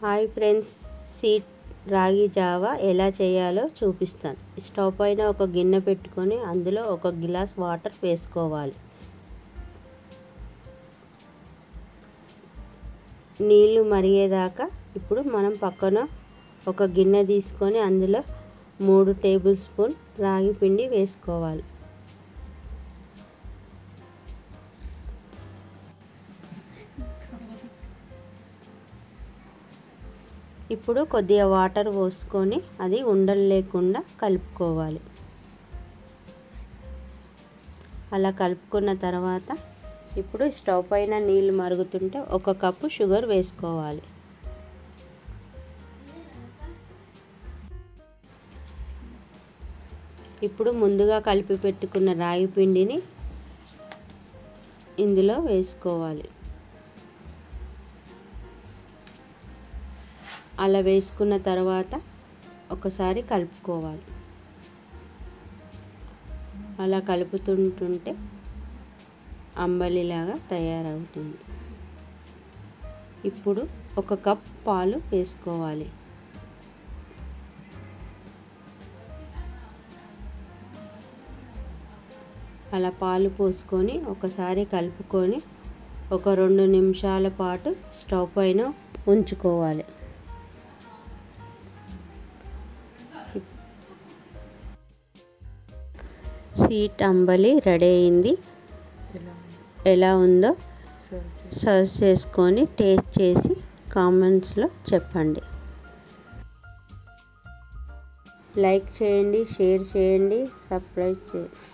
hi friends సీట్ రాగి జావా ఎలా చేయాలో చూపిస్తాను స్టవ్ పైన ఒక గిన్నె పెట్టుకొని అందులో ఒక గిలాస్ వాటర్ వేసుకోవాలి నీళ్ళు మరిగేదాకా ఇప్పుడు మనం పక్కన ఒక గిన్నె తీసుకొని అందులో మూడు టేబుల్ స్పూన్ రాగి పిండి వేసుకోవాలి ఇప్పుడు కొద్దిగా వాటర్ పోసుకొని అది ఉండలు లేకుండా కలుపుకోవాలి అలా కలుపుకున్న తర్వాత ఇప్పుడు స్టవ్ పైన నీళ్ళు మరుగుతుంటే ఒక కప్పు షుగర్ వేసుకోవాలి ఇప్పుడు ముందుగా కలిపి పెట్టుకున్న రాగి పిండిని ఇందులో వేసుకోవాలి అలా వేసుకున్న తర్వాత ఒకసారి కలుపుకోవాలి అలా కలుపుతుంటుంటే అంబలిలాగా తయారవుతుంది ఇప్పుడు ఒక కప్ పాలు వేసుకోవాలి అలా పాలు పోసుకొని ఒకసారి కలుపుకొని ఒక రెండు నిమిషాల పాటు స్టవ్ పైన ఉంచుకోవాలి సీట్ అంబలి రెడీ అయింది ఎలా ఉందో సర్వ్ చేసుకొని టేస్ట్ చేసి కామెంట్స్లో చెప్పండి లైక్ చేయండి షేర్ చేయండి సబ్స్క్రైబ్ చేయండి